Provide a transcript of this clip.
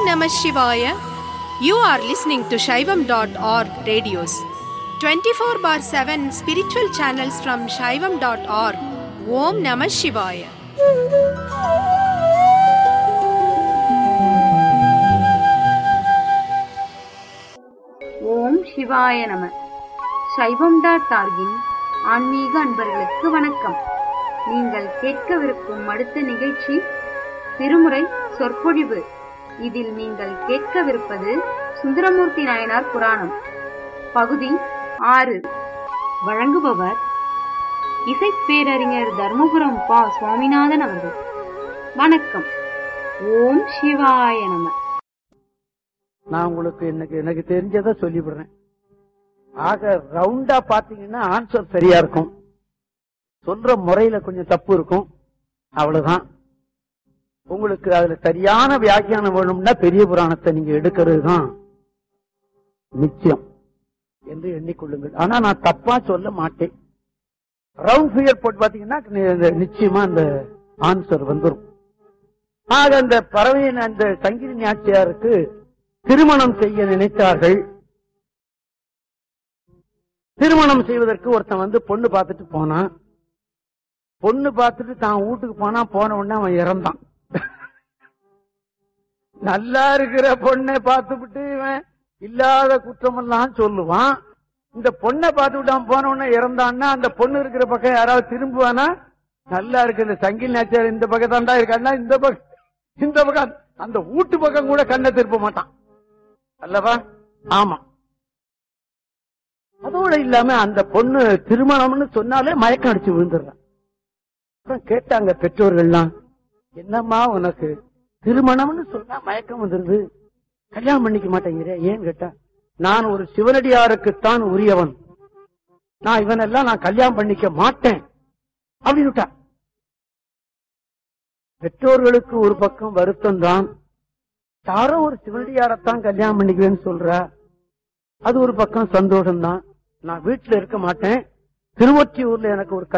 Namah Shivaya. You are listening to Shaivam.org radios. 24 bar 7 spiritual channels from Shaivam.org. Om Namah Shivaya. ஓம் சிவாய நம சைவம் dot டார்கின் ஆன்மீக அன்பர்களுக்கு வணக்கம் நீங்கள் கேட்கவிருக்கும் அடுத்த நிகழ்ச்சி திருமுறை சொற்பொழிவு இதில் நீங்கள் கேட்கவிருப்பது சுந்தரமூர்த்தி நாயனார் புராணம் பகுதி ஆறு வழங்குபவர் இசைப்பேரறிஞர் தர்மபுரம் பா சுவாமிநாதன் அவர்கள் வணக்கம் ஓம் சிவாய நம நான் உங்களுக்கு எனக்கு எனக்கு தெரிஞ்சதை சொல்லிவிடுறேன் ஆக ரவுண்டா பாத்தீங்கன்னா ஆன்சர் சரியா இருக்கும் சொல்ற முறையில கொஞ்சம் தப்பு இருக்கும் அவ்வளவுதான் உங்களுக்கு அதுல சரியான வியாக்கியானம் வேணும்னா பெரிய புராணத்தை நீங்க எடுக்கிறது தான் நிச்சயம் என்று எண்ணிக்கொள்ளுங்கள் ஆனா நான் தப்பா சொல்ல மாட்டேன் ரவுண்ட் ஃபிகர் போட்டு பாத்தீங்கன்னா நி- இந்த நிச்சயமா அந்த ஆன்சர் வந்துரும் ஆக அந்த பறவையின் அந்த சங்கிலி நாச்சியாருக்கு திருமணம் செய்ய நினைத்தார்கள் திருமணம் செய்வதற்கு ஒருத்தன் வந்து பொண்ணு பார்த்துட்டு போனான் பொண்ணு பார்த்துட்டு தான் வீட்டுக்கு போனா போன உடனே அவன் இறந்தான் நல்லா இருக்கிற பொண்ணை பார்த்துவிட்டு இவன் இல்லாத குற்றமெல்லாம் சொல்லுவான் இந்த பொண்ணை பார்த்துட்டு அவன் போன உடனே இறந்தான்னா அந்த பொண்ணு இருக்கிற பக்கம் யாராவது திரும்புவானா நல்லா இருக்கு இந்த சங்கில் நேச்சர் இந்த பக்கம் தாண்டா இருக்கான்னா இந்த பக்கம் இந்த பக்கம் அந்த வீட்டு பக்கம் கூட கண்ணை திருப்ப மாட்டான் அல்லவா ஆமா அதோட இல்லாம அந்த பொண்ணு திருமணம்னு சொன்னாலே மயக்கம் அடிச்சு விழுந்துடுறான் அப்புறம் கேட்டாங்க பெற்றோர்கள்லாம் என்னம்மா உனக்கு திருமணம்னு சொன்னா மயக்கம் வந்துருது கல்யாணம் பண்ணிக்க மாட்டேங்கிற ஏன் கேட்டா நான் ஒரு சிவனடியாருக்குத்தான் உரியவன் நான் இவனெல்லாம் நான் கல்யாணம் பண்ணிக்க மாட்டேன் அப்படின்னு விட்டா பெற்றோர்களுக்கு ஒரு பக்கம் வருத்தம் தான் யாரோ ஒரு சிவனடியாரத்தான் கல்யாணம் பண்ணிக்குவேன்னு சொல்ற அது ஒரு பக்கம் சந்தோஷம் தான் நான் வீட்டுல இருக்க மாட்டேன் திருவொற்றியூர்ல எனக்கு ஒரு